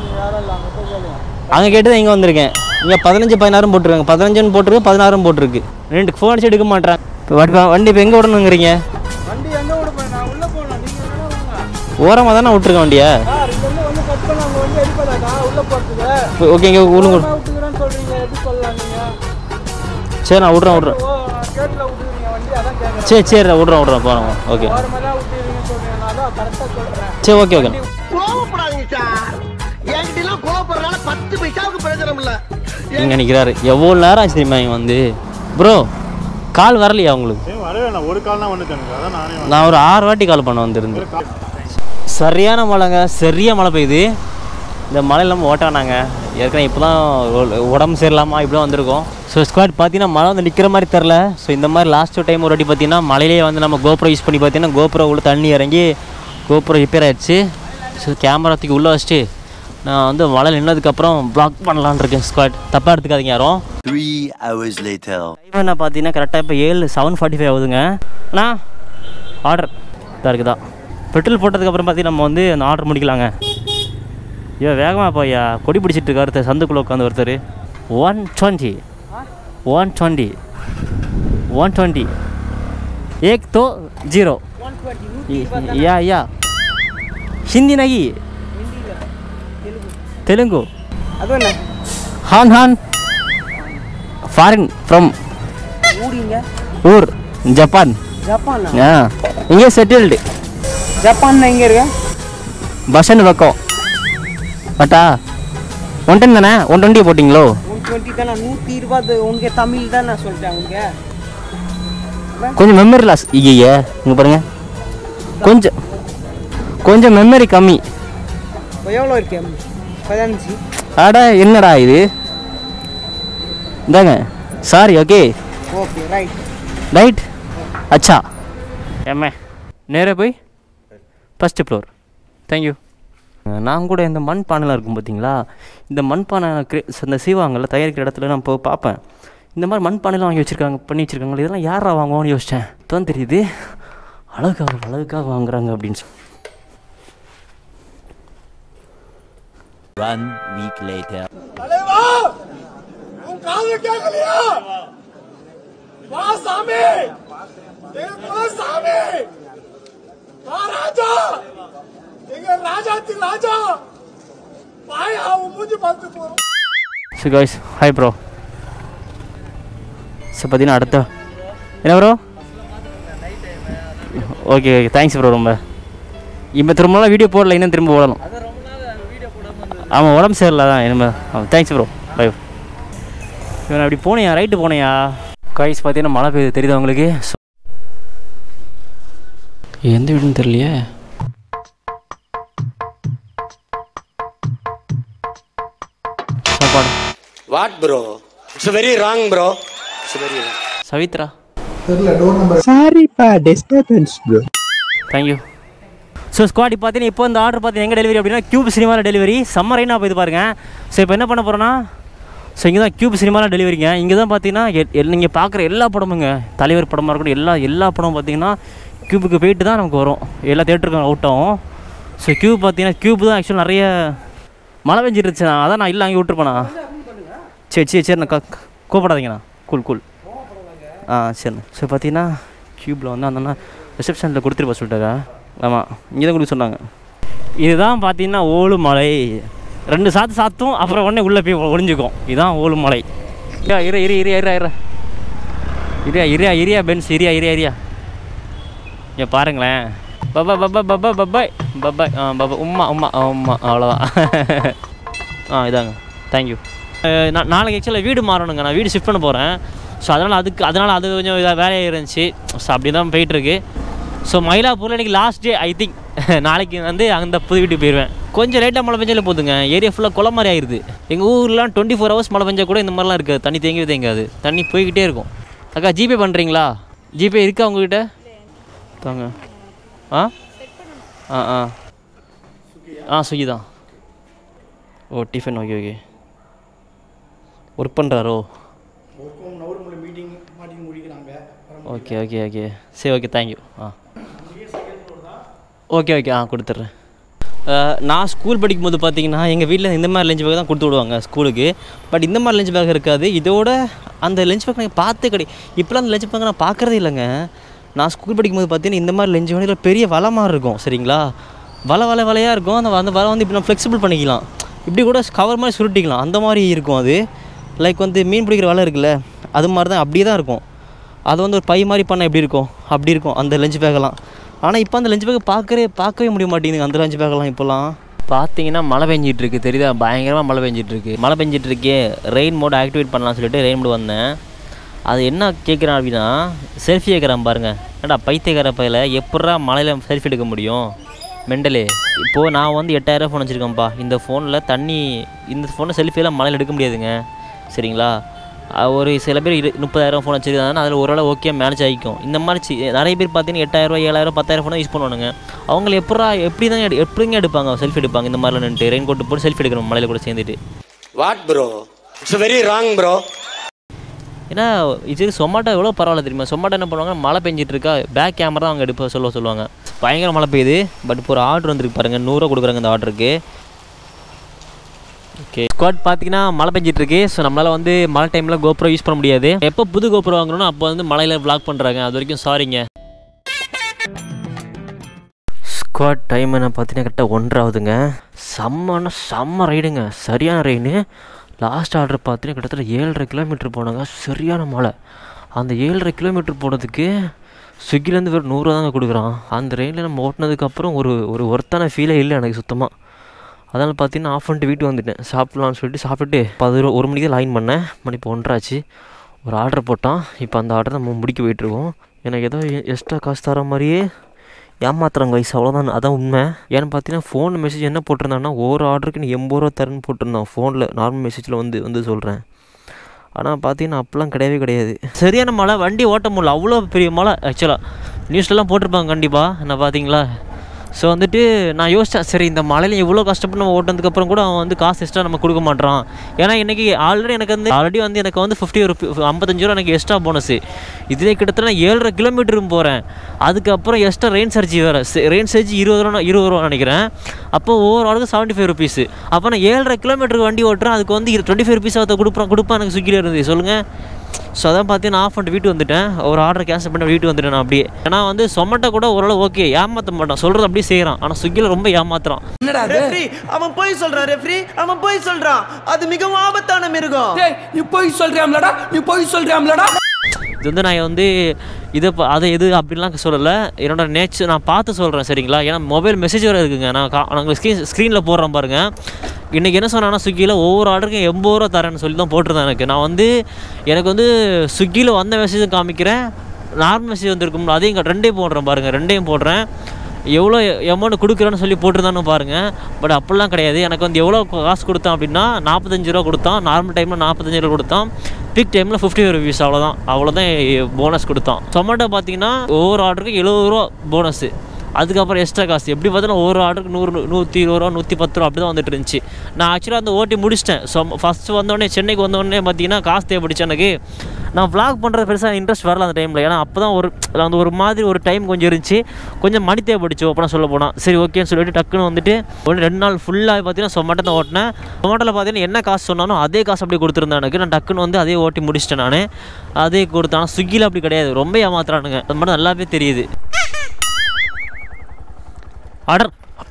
அங்கே கேட்டு தான் இங்கே வந்திருக்கேன் இங்கே பதினஞ்சு பதினாறும் போட்டிருக்காங்க பதினஞ்சுன்னு போட்டிருக்கு பதினாறும் போட்டிருக்கு ரெண்டு ஃபோன் அடிச்சு எடுக்க மாட்டேன் இப்போ வண்டி வண்டி இப்போ எங்கே விடணுங்கிறீங்க வண்டி எங்க விட போறேன் நான் உள்ள போகணும் நீங்க வேணா வாங்க ஓரமாக தானே விட்ருக்கேன் வண்டியை சார் இங்க இருந்து வந்து கட் பண்ண அவங்க வந்து எடுப்பதாக்கா உள்ள போறதுக்கு ஓகே இங்கே விடுங்க ஓரமா விட்டுக்கிறேன்னு சொல்றீங்க எப்படி சொல்லலாம் நீங்க சரி நான் விட்றேன் விட்றேன் ஓ கேட்ல விட்டுக்கிறீங்க வண்டி அதான் கேட்கறேன் சரி சரி நான் விட்றேன் விட்றேன் போகிறோம் ஓகே ஓரமா தான் விட்டுக்கிறீங்க சொல்றீங்க நான் அதான் கரெக்டா சொல்றேன் சரி ஓகே ஓகே கோவப்படாதீங்க சார் என்கிட்ட எல்லாம் கோவப்படுறதுனால பத்து பைசாவுக்கு பிரயோஜனம் இல்ல இங்கே நிற்கிறாரு எவ்வளோ நேரம் ஆச்சு தெரியுமா இங்கே வந்து ப்ரோ கால் வரலையா உங்களுக்கு வரவே நான் ஒரு கால் தான் வந்துட்டேன் எனக்கு அதான் நானே நான் ஒரு ஆறு வாட்டி கால் பண்ண வந்திருந்தேன் சரியான மழைங்க சரியாக மழை பெய்யுது இந்த மழையில் நம்ம ஓட்டானாங்க ஏற்கனவே இப்போ தான் உடம்பு சரியில்லாமா இப்படி தான் வந்திருக்கோம் ஸோ ஸ்குவாட் பார்த்தீங்கன்னா மழை வந்து நிற்கிற மாதிரி தெரில ஸோ இந்த மாதிரி லாஸ்ட் டைம் ஒரு வாட்டி பார்த்தீங்கன்னா மழையிலேயே வந்து நம்ம கோப்ரோ யூஸ் பண்ணி பார்த்தீங்கன்னா கோப்ரோ உள்ள தண்ணி இறங்கி கோப்ரோ ரிப்பேர் ஆயிடுச்சு ஸோ கேமரா தூக்கி உள்ளே வச்சுட்டு நான் வந்து மழை நின்னதுக்கப்புறம் ப்ளாக் பண்ணலான்னு இருக்கேன் ஸ்குவாட் தப்பாக எடுத்துக்காதீங்க யாரும் Three hours later. டைம் என்ன பார்த்தீங்கன்னா கரெக்டாக இப்போ ஏழு செவன் ஃபார்ட்டி ஃபைவ் ஆகுதுங்க அண்ணா ஆர்டர் இதாக இருக்குதா பெட்ரோல் போட்டதுக்கப்புறம் பார்த்தீங்கன்னா நம்ம வந்து அந்த ஆர்டர் முடிக்கலாங்க ஐயோ வேகமாக போய்யா கொடி பிடிச்சிட்டு இருக்காரு ஒருத்தர் சந்துக்குள்ளே உட்காந்து ஒருத்தர் one twenty one twenty one twenty ஏக் தோ ஜீரோ या या हिंदी नहीं तेलुगु அது என்ன हान हान ಫಾರಿನ್ ಫ್ರಮ್ ஊடிங்க ஊர் ஜப்பான் ஜப்பான் ஆ இங்கே செட்டில்டு ஜப்பான் எங்க இருக்க பஸ்ஸன் பக்கம் பட்டா ஒன் டென் தானே ஒன் டுவெண்ட்டி போட்டிங்களோ ஒன் டுவெண்ட்டி தானே நூற்றி இருபது உனக்கு தமிழ் தான் நான் சொல்லிட்டேன் உனக்கு கொஞ்சம் மெமரி லாஸ் ஐய இங்கே பாருங்க கொஞ்சம் கொஞ்சம் மெமரி கம்மி இப்போ எவ்வளோ இருக்கு பதினஞ்சு அட என்னடா இது இந்தாங்க sorry okay okay right right அச்சா எம்ஏ நேராக போய் ஃபஸ்ட்டு ஃப்ளோர் தேங்க்யூ நான் கூட இந்த மண் பானைலாம் இருக்கும் பார்த்தீங்களா இந்த மண் பானை கிரே- இந்த சீவாங்கல்ல தயாரிக்கிற இடத்துல நான் போய் பார்ப்பேன் இந்த மாதிரி மண் பானைலாம் வாங்கி வச்சுருக்காங்க பண்ணி வச்சுருக்காங்க இதெல்லாம் யாரா வாங்குவான்னு யோசித்தேன் தான் தெரியுது அழகாக அழகாக வாங்குறாங்க அப்படின்னு சொல்லி One week later. உன் காது கேட்கலையா வா சாமி எங்க குல சாமி வா ராஜா எங்க ராஜாத்தி ராஜா வாயா உன் மூஞ்சி பார்த்து போறோம் so guys hi bro so பார்த்தீங்கன்னா அடுத்த என்ன bro okay okay thanks bro ரொம்ப இப்போ திரும்ப நாள் வீடியோ போடல இன்னும் திரும்ப போடணும் ஆமாம் உடம்பு சரியில்லை தான் இனிமே தேங்க்ஸ் ப்ரோ பை இவன் அப்படி போனையா ரைட்டு போனையா காய்ஸ் பார்த்தீங்கன்னா மழை பெய்யுது தெரியுதா உங்களுக்கு So- எந்த வீடுன்னு தெரியலையே சாப்பாடு what bro it's very wrong bro it's very Savithra தெரியல டோர் நம்பர் சாரிப்பா டிஸ்டர்பன்ஸ் ப்ரோ தேங்க்யூ ஸோ ஸ்குவாடி பார்த்தீங்கன்னா இப்போ இந்த ஆர்டர் பார்த்தீங்கன்னா எங்கே டெலிவரி அப்படின்னா கியூப் சினிமாவில் டெலிவரி செம்ம ரெயினாக போய் பாருங்க ஸோ இப்போ என்ன பண்ண போகிறோன்னா ஸோ இங்கே தான் கியூப் சினிமாவில் டெலிவரிங்க இங்கே தான் பார்த்தீங்கன்னா நீங்கள் பார்க்குற எல்லா படமுங்க தலைவர் படமாக இருக்கட்டும் எல்லா எல்லா படமும் பார்த்தீங்கன்னா கியூபுக்கு போயிட்டு தான் நமக்கு வரும் எல்லா தேட்டருக்கும் அவுட் ஆகும் ஸோ கியூப் பார்த்தீங்கன்னா கியூப் தான் ஆக்சுவலாக நிறைய மழை பெஞ்சிருச்சு நான் அதான் நான் இல்லை அங்கே விட்டுருப்பேண்ணா சரி சரி சரிண்ணா க கூப்பிடாதீங்கண்ணா கூல் கூல் ஆ சரிண்ணா ஸோ பார்த்தீங்கன்னா க்யூப்பில் வந்து அந்த ரிசப்ஷனில் கொடுத்துருப்பா சொல்லிட்டாங்க ஆமாம் இங்கே தான் கொடுக்க சொன்னாங்க இதுதான் பார்த்தீங்கன்னா ஓலுமலை ரெண்டு சாத்து சாத்தும் அப்புறம் உடனே உள்ளே போய் ஒளிஞ்சுக்கும் இதுதான் ஓலுமலை இரியா இரு இரு இரியா இரியா இரு இரியா இரியா இரியா பென்ஸ் இரியா இரியா இரியா இங்கே பாருங்களேன் பப்பா பப்பா பப்பா பப்பாய் பப்பாய் ஆ பப்பா உம்மா உம்மா ஆ, உம்மா அவ்வளோதான் ஆ இதாங்க தேங்க்யூ நான் நாளைக்கு ஆக்சுவலாக வீடு மாறணுங்க நான் வீடு ஷிஃப்ட் பண்ண போகிறேன் ஸோ அதனால் அதுக்கு அதனால் அது கொஞ்சம் இதாக வேலையாக இருந்துச்சு ஸோ அப்படி தான் போயிட்டுருக்கு ஸோ மயிலாப்பூரில் இன்றைக்கி லாஸ்ட் டே ஐ திங்க் நாளைக்கு வந்து அந்த புது வீட்டுக்கு போயிடுவேன் கொஞ்சம் லேட்டாக மழை பெஞ்சாலே போதுங்க ஏரியா ஃபுல்லாக குளம் மாதிரி ஆயிடுது எங்கள் ஊர்லாம் டுவெண்ட்டி ஃபோர் ஹவர்ஸ் மழை பெஞ்சா கூட இந்த மாதிரிலாம் இருக்காது தண்ணி தேங்கவே தேங்காது தண்ணி போய்கிட்டே இருக்கும் அக்கா ஜிபே பண்ணுறீங்களா ஜிபே இருக்கா உங்ககிட்ட தாங்க ஆ ஆ ஆ ஆ ஸ்விக்கி தான் ஓ டிஃபன் ஓகே ஓகே ஒர்க் பண்ணுறாரோ மீட்டிங் மீட்டிங் முடிக்கிறாங்க ஓகே ஓகே ஓகே சரி ஓகே தேங்க்யூ ஆ ஓகே ஓகே ஆ கொடுத்துட்றேன் அஹ், நான் ஸ்கூல் படிக்கும்போது பார்த்தீங்கன்னா எங்கள் வீட்டில் இந்த மாதிரி லஞ்ச் பேக் தான் கொடுத்து விடுவாங்க ஸ்கூலுக்கு பட் இந்த மாதிரி லஞ்ச் பேக் இருக்காது இதோட அந்த லஞ்ச் பேக் நான் பார்த்தே கிடை இப்போலாம் அந்த லஞ்ச் பேக் நான் பார்க்குறதே இல்லைங்க நான் ஸ்கூல் படிக்கும்போது பார்த்தீங்கன்னா இந்த மாதிரி லஞ்ச் பேக்கில் பெரிய வலை மாதிரி இருக்கும் சரிங்களா வலை வலை வலையாக இருக்கும் அந்த அந்த வலை வந்து இப்போ நம்ம ஃப்ளெக்சிபிள் பண்ணிக்கலாம் இப்படி கூட கவர் மாதிரி சுருட்டிக்கலாம் அந்த மாதிரி இருக்கும் அது லைக் வந்து மீன் பிடிக்கிற வலை இருக்குல்ல அது மாதிரி தான் அப்படியே தான் இருக்கும் அது வந்து ஒரு பை மாதிரி பண்ணால் எப்படி இருக்கும் அப்படி இருக்கும் அந்த லஞ்ச் பேக்கெல்லாம் ஆனால் இப்போ அந்த லஞ்ச் பேக்கை பார்க்கவே பார்க்கவே முடிய மாட்டேங்குது அந்த லஞ்ச் பேக்கெல்லாம் இப்போலாம் பார்த்தீங்கன்னா மழை பெஞ்சிட்டு இருக்கு தெரியுதா பயங்கரமாக மழை பெஞ்சிட்டு இருக்கு மழை பெஞ்சிட்டு இருக்கே ரெயின் மோட் ஆக்டிவேட் பண்ணலாம்னு சொல்லிட்டு ரெயின் மோட் வந்தேன் அது என்ன கேட்குறேன் அப்படின்னா செல்ஃபி கேட்குறான் பாருங்க ஏடா பைத்தியக்கார பையில எப்பட்றா மழையில் செல்ஃபி எடுக்க முடியும் மெண்டலே இப்போது நான் வந்து எட்டாயிரம் ஃபோன் வச்சுருக்கேன்ப்பா இந்த ஃபோனில் தண்ணி இந்த ஃபோனில் செல்ஃபியெல்லாம் மழையில் எடுக்க முடியாதுங்க சரிங்களா அஹ் ஒரு சில பேர் இரு முப்பதாயிரம் ஃபோன் வச்சுருக்காங்கன்னா அதில் ஓரளவு ஓகே மேனேஜ் ஆகிக்கும் இந்த மாதிரி சி நிறைய பேர் பார்த்தீங்கன்னா எட்டாயிரரூவா ஏழாயிரம் பத்தாயிரம் ஃபோன் யூஸ் பண்ணுவானுங்க அவங்கள எப்படா எப்படி தான் எடு எப்படிங்க எடுப்பாங்க செல்ஃபி எடுப்பாங்க இந்த மாதிரிலாம் நின்றுட்டு ரெயின் கோட்டு போட்டு செல்ஃபி எடுக்கணும் மலையில் கூட சேர்ந்துட்டு what bro it's very wrong bro ஏன்னா இது சொமாட்டோ எவ்வளோ பரவாயில்ல தெரியுமா சொமாட்டோ என்ன பண்ணுவாங்க மழை பெஞ்சிட்டு இருக்கா பேக் கேமரா தான் அவங்க எடுப்ப சொல்ல சொல்லுவாங்க பயங்கர மழை பெய்யுது பட் இப்போ ஒரு ஆர்டர் வந்துருக்கு பாருங்க நூறுரூவா கொடுக்குறாங்க இந்த ஆர்டருக்கு ஓகே ஸ்குவாட் பார்த்தீங்கன்னா மழை பெஞ்சிட்டு இருக்கு ஸோ நம்மளால் வந்து மழை டைமில் கோப்ரோ யூஸ் பண்ண முடியாது எப்போ புது கோப்ரோ வாங்கணும்னோ அப்போ வந்து மழையில் vlog பண்ணுறாங்க அது வரைக்கும் சாரிங்க ஸ்குவாட் டைம் என்ன பார்த்தீங்கன்னா கரெக்டாக ஒன்றரை ஆகுதுங்க செம்மன்னா செம்ம ரைடுங்க சரியான ரைடு லாஸ்ட் ஆர்டர் பார்த்தீங்கன்னா கிட்டத்தட்ட ஏழரை கிலோமீட்டர் போனாங்க சரியான மழை அந்த ஏழரை கிலோமீட்டர் போனதுக்கு ஸ்விக்கிலேருந்து வெறும் நூறுரூவா தாங்க கொடுக்குறான் அந்த ரெயினில் நம்ம ஓட்டினதுக்கப்புறம் ஒரு ஒரு ஒர்த்தான ஃபீலே இல்லை எனக்கு சுத்தமாக அதனால் பார்த்தீங்கன்னா ஆஃப் பண்ணிட்டு வீட்டுக்கு வந்துட்டேன் சாப்பிட்லான்னு சொல்லிட்டு சாப்பிட்டுட்டு பதினொரு ஒரு மணிக்கு தான் லைன் பண்ணேன் மணி இப்போ ஒன்றாச்சு ஒரு ஆர்டர் போட்டான் இப்போ அந்த ஆர்டர் நம்ம முடிக்க போயிட்டுருக்கோம் எனக்கு ஏதோ எக்ஸ்ட்ரா காசு தர மாதிரியே ஏமாத்துறாங்க வயசு அவ்வளோதான் அதான் உண்மை ஏன்னு பார்த்தீங்கன்னா ஃபோன் மெசேஜ் என்ன போட்டிருந்தாங்கன்னா ஒவ்வொரு ஆர்டருக்கு நீ எண்பது ரூபா தரேன்னு போட்டிருந்தான் ஃபோனில் நார்மல் மெசேஜில் வந்து வந்து சொல்கிறேன் ஆனால் பார்த்தீங்கன்னா அப்போலாம் கிடையவே கிடையாது சரியான மழை வண்டி ஓட்ட முடியல அவ்வளோ பெரிய மழை ஆக்சுவலாக நியூஸ்லலாம் போட்டிருப்பாங்க கண்டிப்பாக என்ன பார்த்தீங்களா ஸோ வந்துட்டு நான் யோசித்தேன் சரி இந்த மழையில இவ்வளோ கஷ்டப்பட்டு நம்ம ஓட்டினதுக்கப்புறம் கூட அவன் வந்து காசு எக்ஸ்ட்ரா நம்ம கொடுக்க மாட்டான் ஏன்னா இன்றைக்கி ஆல்ரெடி எனக்கு வந்து ஆல்ரெடி வந்து எனக்கு வந்து ஃபிஃப்டி ருபி ஐம்பத்தஞ்சு ரூபா எனக்கு எக்ஸ்ட்ரா போனஸு இதுலேயே கிட்டத்தட்ட நான் ஏழரை கிலோமீட்டரும் போகிறேன் அதுக்கப்புறம் எக்ஸ்ட்ரா ரெயின் சர்ஜ் வேறு ரெயின் சர்ஜ் இருபது ரூபா இருபது ரூபா நினைக்கிறேன் அப்போ ஒவ்வொரு ஆளுக்கு செவன்ட்டி ஃபைவ் ருபீஸு அப்போ நான் ஏழரை கிலோமீட்டருக்கு வண்டி ஓட்டுறேன் அதுக்கு வந்து டுவெண்ட்டி ஃபைவ் ருபீஸ் அதை கொடுப்பான் கொடுப்பான் எனக்கு ஸ்விக்கியில் இருந்து சொல்லுங்கள் ஸோ அதான் பார்த்தீங்கன்னா ஆஃப் பண்ணிட்டு வீட்டுக்கு வந்துட்டேன் ஒரு ஆர்டர் கேன்சல் பண்ணி வீட்டுக்கு வந்துட்டேன் நான் அப்படியே ஏன்னா வந்து சொமட்டோ கூட ஓரளவு ஓகே ஏமாற்ற மாட்டான் சொல்கிறது அப்படியே செய்கிறான் ஆனால் ஸ்விக்கியில் ரொம்ப ஏமாத்துறான் ரெஃப்ரி அவன் போய் சொல்றான் ரெஃப்ரி அவன் போய் சொல்றான் அது மிகவும் ஆபத்தான மிருகம் நீ போய் சொல்றியாம்லடா நீ போய் சொல்றியாம்லடா இது வந்து நான் வந்து இதை ப- அதை எது அப்படின்லாம் சொல்லலை என்னோட நேச்சர் நான் பார்த்து சொல்கிறேன் சரிங்களா ஏன்னா மொபைல் மெசேஜ் வேறு இருக்குங்க நான் கா நாங்கள் ஸ்க்ரீன் ஸ்க்ரீனில் போடுறேன் பாருங்கள் இன்றைக்கி என்ன சொன்னான்னா ஸ்விக்கியில் ஒவ்வொரு ஆர்டருக்கும் எண்பது ரூபா தரேன்னு சொல்லி தான் போட்டிருந்தேன் எனக்கு நான் வந்து எனக்கு வந்து ஸ்விக்கியில் வந்த மெசேஜும் காமிக்கிறேன் நார்மல் மெசேஜ் வந்துருக்கும்ல அதையும் இங்க ரெண்டையும் போடுறேன் பாருங்கள் ரெண்டையும் போடுறேன் எவ்வளோ அமௌண்ட் கொடுக்குறேன்னு சொல்லி போட்டிருந்தான்னு பாருங்கள் பட் அப்படிலாம் கிடையாது எனக்கு வந்து எவ்வளோ காசு கொடுத்தான் அப்படின்னா நாற்பத்தஞ்சு ரூபா கொடுத்தான் நார்மல் டைமில் நாற்பத்தஞ்சு ரூபா கொடுத்தான் பீக் டைமில் ஃபிஃப்டி ருபீஸ் அவ்வளோதான் அவ்வளோதான் போனஸ் கொடுத்தான் டொமேட்டோ பார்த்தீங்கன்னா ஒவ்வொரு ஆர்டருக்கு எழுபது ரூபா போனஸு அதுக்கப்புறம் எக்ஸ்ட்ரா காசு எப்படி பார்த்தா ஒவ்வொரு ஆர்டருக்கு நூறு நூற்றி இருபது ரூபா நூற்றி பத்து ரூபா அப்படி தான் வந்துட்டு இருந்துச்சு நான் ஆக்சுவலாக அந்த ஓட்டி முடிச்சிட்டேன் ஸோ ஃபஸ்ட்டு வந்தோடனே சென்னைக்கு வந்தோடனே பார்த்தீங்கன்னா காசு தேவைப்படுச்சு எனக்கு நான் vlog பண்ணுறது பெருசாக இன்ட்ரெஸ்ட் வரல அந்த டைமில் ஏன்னா அப்போ தான் ஒரு அந்த ஒரு மாதிரி ஒரு டைம் கொஞ்சம் இருந்துச்சு கொஞ்சம் மணி தேவைப்படுச்சு ஓப்பனாக சொல்ல போனால் சரி ஓகேன்னு சொல்லிட்டு டக்குன்னு வந்துட்டு ஒரு ரெண்டு நாள் ஃபுல்லாக பார்த்தீங்கன்னா சொமாட்டோ தான் ஓட்டினேன் சொமாட்டோவில் பார்த்தீங்கன்னா என்ன காசு சொன்னாலும் அதே காசு அப்படியே கொடுத்துருந்தேன் எனக்கு நான் டக்குன்னு வந்து அதே ஓட்டி முடிச்சிட்டேன் நான் அதே கொடுத்தேன் ஆனால் ஸ்விக்கியில் அப்படி கிடையாது ரொம்ப ஏமாத்துறானுங்க அது மட்டும் நல்லாவே தெரியுது ஆர்டர்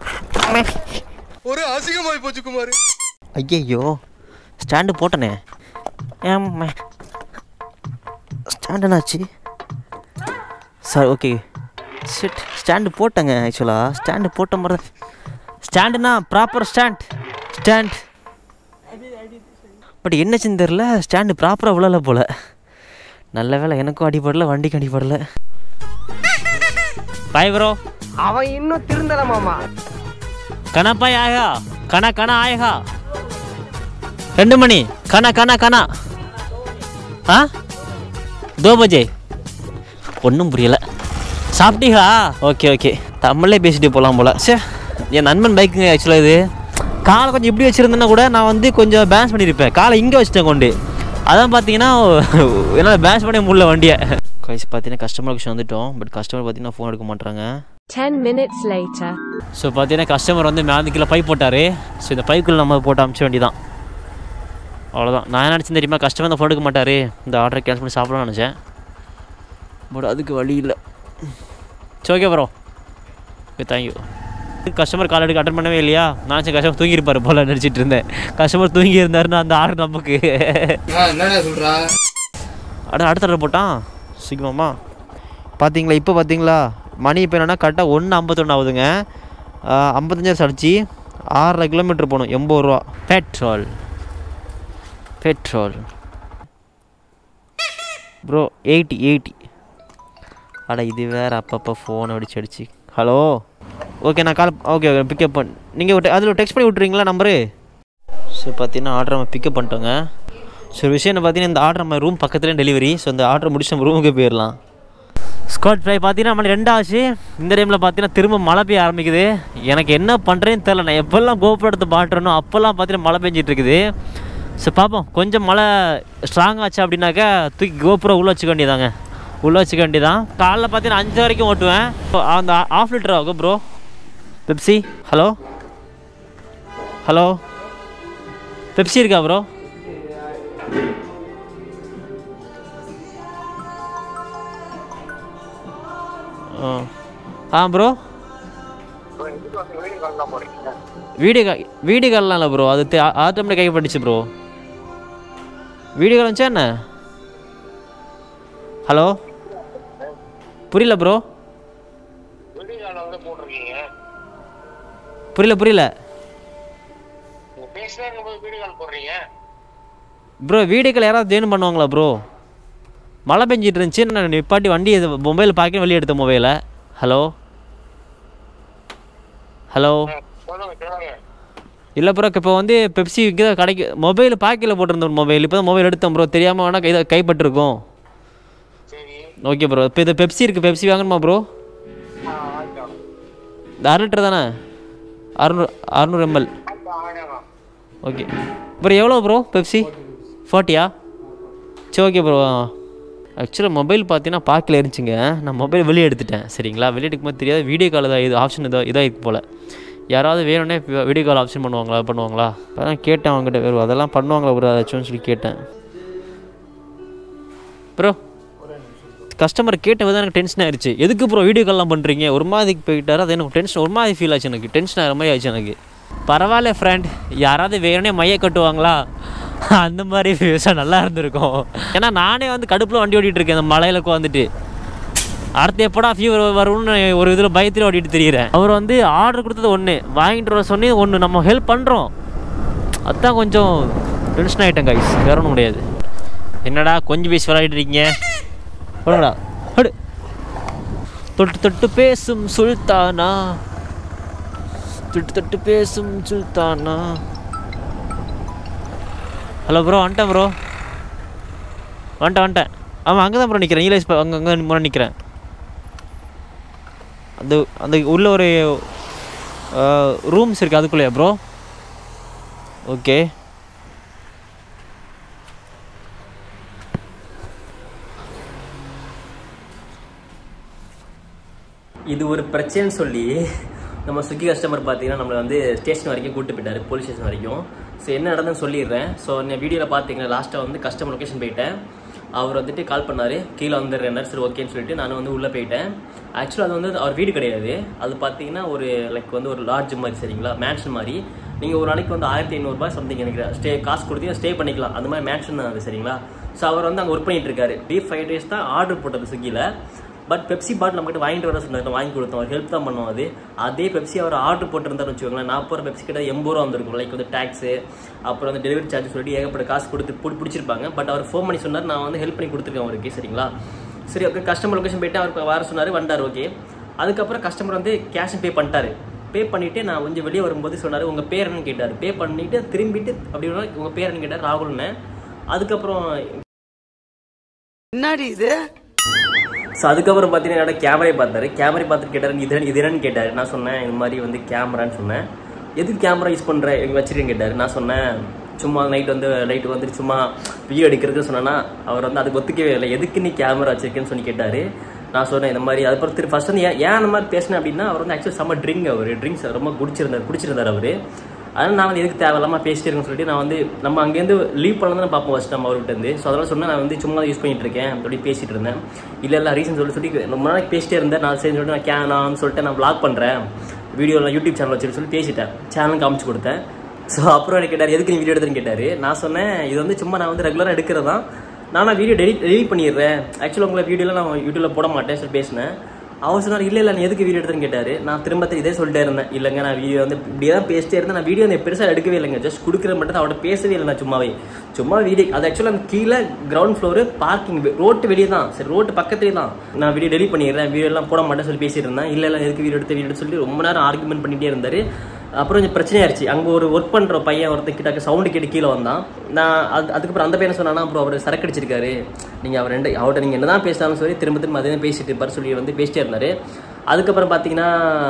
ஒரு அசிங்கமாய் போச்சு குமார் ஐயையோ ஸ்டாண்டு போட்டனே ஏம்மா ஸ்டாண்ட் என்னாச்சு சார் ஓகே சிட் ஸ்டாண்டு போட்டேங்க ஆக்சுவலாக ஸ்டாண்டு போட்ட மாதிரி தான் ஸ்டாண்டுனா ப்ராப்பர் ஸ்டாண்ட் ஸ்டாண்ட் பட் என்னச்சுன்னு தெரில ஸ்டாண்டு ப்ராப்பராக விழல போல் நல்ல வேளை எனக்கும் அடிபடல வண்டிக்கு அடிபடல பாய் ப்ரோ அவன் இன்னும் திருந்தல மாமா கனா பாய் ஆயகா கனா கனா ஆயகா ரெண்டு மணி கனா கனா கனா ஆ தோ பஜே ஒன்றும் புரியல சாப்பிட்டீங்களா ஓகே ஓகே தமிழ்லே பேசிட்டு போகலாம் போல சே என் நண்பன் பைக்குங்க ஆக்சுவலாக இது காலை கொஞ்சம் இப்படி வச்சுருந்தேன்னா கூட நான் வந்து கொஞ்சம் பேலன்ஸ் பண்ணியிருப்பேன் காலை இங்கே வச்சுட்டேன் கொண்டு அதான் பார்த்தீங்கன்னா என்னால் பேலன்ஸ் பண்ண முடியல வண்டியை கைஸ் பார்த்தீங்கன்னா கஸ்டமர் லொகேஷன் வந்துட்டோம் பட் கஸ்டமர் பார்த்தீங்கன்னா ஃபோன் எடுக்க மாட்டாங்க 10 minutes later. ஸோ பார்த்தீங்கன்னா கஸ்டமர் வந்து மேலே கீழே பைப் போட்டார் ஸோ இந்த பைப்புக்குள்ள நம்ம போட்டு அமிச்ச வேண்டியதான் அவ்வளோதான் நான் என்ன நினச்சேன் தெரியுமா கஸ்டமர் இந்த ஃபோன் எடுக்க மாட்டார் இந்த ஆர்டரை கேன்சல் பண்ணி சாப்பிடணும்னு நினச்சேன் பட் அதுக்கு வழி இல்லை சரி okay bro okay thank you customer call எடுக்க அட்டன் பண்ணவே இல்லையா நான் சரி கஸ்டமர் தூங்கியிருப்பார் போல நினச்சிட்டு இருந்தேன் கஸ்டமர் தூங்கி இருந்தாருன்னா அந்த ஆர்டர் நமக்கு என்னடா சொல்றா அட அடுத்த ஆர்டர் போட்டான் சீக்கிரமா பார்த்தீங்களா இப்போ பார்த்தீங்களா மணி இப்போ என்னன்னா கரெக்டாக ஒன்று ஐம்பத்தொன்று ஆகுதுங்க ஐம்பத்தஞ்சாயிரம் அடிச்சு ஆறரை கிலோமீட்டர் போகணும் எண்பது ரூபா petrol petrol bro eighty eighty அட இது வேறு அப்பப்போ ஃபோன் அடிச்சு அடிச்சு ஹலோ ஓகே நான் கால் ஓகே ஓகே பிக்கப் பண்ண நீங்கள் அதில் டெக்ஸ்ட் பண்ணி விட்றீங்களா நம்பரு ஸோ பார்த்தீங்கன்னா ஆர்டர் நம்ம பிக்கப் பண்ணிட்டோங்க ஸோ ஒரு விஷயம் என்ன பார்த்தீங்கன்னா இந்த ஆர்டர் நம்ம ரூம் பக்கத்துலேயே டெலிவரி ஸோ இந்த ஆர்டர் முடிச்சு நம்ம ரூமுக்கு போயிடலாம் ஸ்காட் ஃப்ரை பார்த்தீங்கன்னா மணி ரெண்டாச்சு இந்த டைமில் பார்த்தீங்கன்னா திரும்ப மழை பெய்ய ஆரம்பிக்குது எனக்கு என்ன பண்ணுறேன்னு தெரில நான் எப்போல்லாம் கோபுரம் எடுத்து மாட்டுறனோ அப்போல்லாம் பார்த்தீங்கன்னா மழை பெஞ்சிட்டு இருக்குது ஸோ பார்ப்போம் கொஞ்சம் மழை ஸ்ட்ராங் ஆச்சு அப்படின்னாக்கா தூக்கி கோபுரம் உள்ளே வச்சுக்க வேண்டியதாங்க உள்ளே வச்சுக்க வேண்டியதான் காலைல பார்த்தீங்கன்னா அஞ்சு வரைக்கும் ஓட்டுவேன் அந்த ஆஃப் லிட்டர் ஆகும் bro Pepsi hello hello Pepsi இருக்கா ப்ரோ ஆ ஆ ப்ரோ வீடியோ கா வீடியோ கால்லாம் இல்லை ப்ரோ அது ஆட்டோமேட்டிக் கைப்பட்டுச்சு ப்ரோ வீடியோ கால் வந்துச்சா என்ன ஹலோ புரியல ப்ரோ புரியல புரியல ப்ரோ வீடியோ கால் யாராவது ஜெயின் பண்ணுவாங்களா ப்ரோ மழை பெஞ்சிட்டு இருந்துச்சு நான் நிப்பாட்டி வண்டி மொபைல் பார்க்க வெளியே எடுத்த மொபைலை ஹலோ ஹலோ இல்லை ப்ரோ இப்போ வந்து பெப்சி இங்கே தான் கடைக்கு மொபைல் பாக்கெட்டில் போட்டிருந்த மொபைல் இப்போ தான் மொபைல் எடுத்தேன் ப்ரோ தெரியாமல் வேணால் கை கைப்பட்டிருக்கும் ஓகே ப்ரோ இப்போ இது பெப்சி இருக்குது பெப்சி வாங்கணுமா ப்ரோ இந்த அரை லிட்டர் தானே அறுநூறு அறுநூறு எம்எல் ஓகே ப்ரோ எவ்வளோ ப்ரோ பெப்சி ஃபார்ட்டியா சரி ஓகே ப்ரோ ஆக்சுவலாக மொபைல் பார்த்தீங்கன்னா பார்க்கல இருந்துச்சுங்க நான் மொபைல் வெளியே எடுத்துட்டேன் சரிங்களா வெளியே எடுக்கும்போது தெரியாது வீடியோ கால் தான் இது ஆப்ஷன் இதோ இதாக இருக்கு போல் யாராவது வேணும்னே வீடியோ கால் ஆப்ஷன் பண்ணுவாங்களா பண்ணுவாங்களா இப்போ தான் கேட்டேன் அவங்ககிட்ட வேறு அதெல்லாம் பண்ணுவாங்களா ப்ரோ ஏதாச்சும்னு சொல்லி கேட்டேன் ப்ரோ கஸ்டமர் கேட்ட விதம் எனக்கு டென்ஷன் ஆயிடுச்சு எதுக்கு ப்ரோ வீடியோ கால்லாம் பண்ணுறீங்க ஒரு மாதிரிக்கு போயிட்டாரு அது எனக்கு டென்ஷன் ஒரு மாதிரி ஃபீல் ஆச்சு எனக்கு டென்ஷன் ஆகிற மாதிரி ஆச்சு எனக்கு பரவாயில்ல ஃப்ரெண்ட் யாராவது வேணும்னே மைய கட்டுவாங்களா அந்த மாதிரி விவசாயம் நல்லா இருந்திருக்கும் ஏன்னா நானே வந்து கடுப்பில் வண்டி ஓட்டிகிட்டு இருக்கேன் இந்த மலையில் உட்காந்துட்டு அடுத்து எப்படா ஃபீவர் வரும்னு ஒரு இதில் பயத்தில் ஓட்டிட்டு தெரியுறேன் அவர் வந்து ஆர்டர் கொடுத்தது ஒன்று வாங்கிட்டு வர சொன்னி ஒன்று நம்ம ஹெல்ப் பண்ணுறோம் அதுதான் கொஞ்சம் டென்ஷன் ஆகிட்டேன் கைஸ் வேற ஒன்றும் முடியாது என்னடா கொஞ்சம் பேசி விளையாடிட்டு இருக்கீங்க போடுங்கடா அடு தொட்டு தொட்டு பேசும் சுல்தானா தொட்டு தொட்டு பேசும் சுல்தானா ஹலோ ப்ரோ வந்துட்டேன் ப்ரோ வந்துட்டேன் வந்துட்டேன் ஆமாம் அங்கே தான் ப்ரோ நிற்கிறேன் ஈலேஸ் அங்கே அங்கே முன்னாடி நிற்கிறேன் அந்த அந்த உள்ள ஒரு ரூம்ஸ் இருக்குது அதுக்குள்ளேயா ப்ரோ ஓகே இது ஒரு பிரச்சனைன்னு சொல்லி நம்ம ஸ்விக்கி கஸ்டமர் பார்த்தீங்கன்னா நம்மளை வந்து ஸ்டேஷன் வரைக்கும் கூட்டு போயிட்டாரு போலீஸ் ஸ்டேஷன் வரைக்கும் ஸோ என்ன நடந்ததுன்னு சொல்லிடுறேன் ஸோ நான் வீடியோவில் பார்த்தீங்கன்னா லாஸ்ட்டாக வந்து கஸ்டமர் லொக்கேஷன் போயிட்டேன் அவர் வந்துட்டு கால் பண்ணார் கீழே வந்துடுறேன் சரி ஓகேன்னு சொல்லிட்டு நான் வந்து உள்ளே போயிட்டேன் ஆக்சுவலாக அது வந்து அவர் வீடு கிடையாது அது பார்த்தீங்கன்னா ஒரு லைக் வந்து ஒரு லாட்ஜ் மாதிரி சரிங்களா மேன்ஷன் மாதிரி நீங்கள் ஒரு நாளைக்கு வந்து ஆயிரத்தி ஐநூறுரூபா சம்திங் எனக்கு ஸ்டே காசு கொடுத்து ஸ்டே பண்ணிக்கலாம் அந்த மாதிரி மேன்ஷன் தான் அது சரிங்களா ஸோ அவர் வந்து அங்கே ஒர்க் பண்ணிட்டு இருக்காரு டீப் ஃபைவ் டேஸ் தான் ஆர்டர் போட்டது ஸ்விக்கியில் பட் பெப்சி பாட்டில் நம்மகிட்ட வாங்கிட்டு வர சொன்னார் வாங்கி கொடுத்தோம் அவர் ஹெல்ப் தான் பண்ணோம் அது அதே பெப்சி அவர் ஆர்டர் போட்டிருந்தாருன்னு வச்சுக்கோங்களேன் நான் போகிற பெப்சி கிட்ட எண்பது ரூபா வந்திருக்கும் லைக் வந்து டேக்ஸு அப்புறம் வந்து டெலிவரி சார்ஜ் சொல்லிட்டு ஏகப்பட்ட காசு கொடுத்து பிடி பிடிச்சிருப்பாங்க பட் அவர் ஃபோன் பண்ணி சொன்னார் நான் வந்து ஹெல்ப் பண்ணி கொடுத்துருக்கேன் அவருக்கு சரிங்களா சரி ஓகே கஸ்டமர் லொக்கேஷன் போயிட்டு அவருக்கு வர சொன்னார் வந்தார் ஓகே அதுக்கப்புறம் கஸ்டமர் வந்து கேஷ் பே பண்ணிட்டாரு பே பண்ணிவிட்டு நான் கொஞ்சம் வெளியே வரும்போது சொன்னார் உங்கள் பேர் என்னன்னு கேட்டார் பே பண்ணிவிட்டு திரும்பிட்டு அப்படின்னா உங்கள் பேர் என்னன்னு கேட்டார் ராகுல்னு அதுக்கப்புறம் என்னடி இது ஸோ அதுக்கப்புறம் பார்த்தீங்கன்னா என்னோட கேமரா பார்த்தாரு கேமரா பார்த்துட்டு கேட்டார் இது என்ன- இது என்னன்னு கேட்டார் நான் சொன்னேன் இது மாதிரி வந்து கேமரான்னு சொன்னேன் எதுக்கு கேமரா யூஸ் பண்ணுற வச்சிருக்கேன்னு கேட்டார் நான் சொன்னேன் சும்மா நைட் வந்து லைட் வந்துட்டு சும்மா வீடியோ எடுக்கிறதுக்கு சொன்னேன்னா அவர் வந்து அதுக்கு ஒத்துக்கவே இல்லை எதுக்கு நீ கேமரா வச்சிருக்கேன்னு சொல்லி கேட்டார் நான் சொன்னேன் இந்த மாதிரி அதுக்கப்புறம் திரு ஃபர்ஸ்ட் வந்து ஏன் ஏன் அந்த மாதிரி பேசினேன் அப்படின்னா அவர் வந்து ஆக்சுவலி செம்ம ட்ரிங்க் அவர் ட்ரிங்க்ஸ் ரொம்ப குடிச்சிருந்தார் குடிச்சிருந்தார் அவர் அதனால் நான் வந்து எதுக்கு தேவையில்லாமல் பேசிட்டே இருக்கேன்னு சொல்லிட்டு நான் வந்து நம்ம அங்கேருந்து லீவ் பண்ண தான் பார்ப்போம் ஃபஸ்ட் நம்ம அவர்கிட்ட இருந்து ஸோ அதெல்லாம் சொன்னேன் நான் வந்து சும்மா யூஸ் பண்ணிட்டு இருக்கேன் அப்படி பேசிட்டு இருந்தேன் இல்லை இல்லை ரீசன் சொல்லி சொல்லி ரொம்ப நாளைக்கு பேசிட்டே இருந்தேன் நான் சரி சொல்லிட்டு நான் கே நான் வந்து சொல்லிட்டு நான் vlog பண்ணுறேன் வீடியோவில் யூடியூப் சேனல் வச்சுட்டு சொல்லி பேசிட்டேன் சேனல் காமிச்சு கொடுத்தேன் ஸோ அப்புறம் எனக்கு கேட்டார் எதுக்கு நீ வீடியோ எடுத்துன்னு கேட்டார் நான் சொன்னேன் இது வந்து சும்மா நான் வந்து ரெகுலராக எடுக்கிறது தான் நான் வீடியோ டெலிட் டெலிட் பண்ணிடுறேன் ஆக்சுவலாக உங்களை வீடியோவில் நான் யூடியூப்பில் போட மாட்டேன் சொல்லி பேசினேன் அவர் சொன்னார் இல்லை இல்லை நீ எதுக்கு வீடியோ எடுத்துன்னு கேட்டார் நான் திரும்ப திரும்ப இதே சொல்லிட்டே இருந்தேன் இல்லைங்க நான் வீடியோ வந்து இப்படியே தான் பேசிட்டே இருந்தேன் நான் வீடியோ வந்து பெருசாக எடுக்கவே இல்லைங்க ஜஸ்ட் கொடுக்குற மட்டும் தான் அவர்கிட்ட பேசவே இல்லை நான் சும்மாவே சும்மா வீடியோ அது ஆக்சுவலாக அந்த கீழே கிரவுண்ட் ஃப்ளோரு பார்க்கிங் ரோட்டு வெளியே தான் சரி ரோட்டு பக்கத்துலேயே தான் நான் வீடியோ டெலிட் பண்ணிடுறேன் வீடியோ எல்லாம் போட மாட்டேன் சொல்லி பேசிட்டு இருந்தேன் இல்லை இல்லை எதுக்கு வீடியோ எடுத்து வீடியோ எடுத்து சொல்லி ரொம்ப நேரம் ஆர்குமெண்ட் பண்ணிட்டே இருந்தார் அப்புறம் கொஞ்சம் பிரச்சனையாயிருச்சு அங்கே ஒரு ஒர்க் பண்ணுற பையன் ஒருத்தர் கிட்ட சவுண்டு கேட்டு கீழே வந்தான் நான் அது அதுக்கப்புறம் அந்த பையன் சொன்னானா அப்புறம் அவர் சரக்கு அடிச்சிருக்காரு நீங்கள் அவர் ரெண்டு அவர்கிட்ட நீங்கள் என்ன தான் பேசினாலும் சொல்லி திரும்ப திரும்ப அதே தான் பேசிட்டு இருப்பார் சொல்லி வந்து பேசிட்டே இருந்தார் அதுக்கப்புறம் பார்த்தீங்கன்னா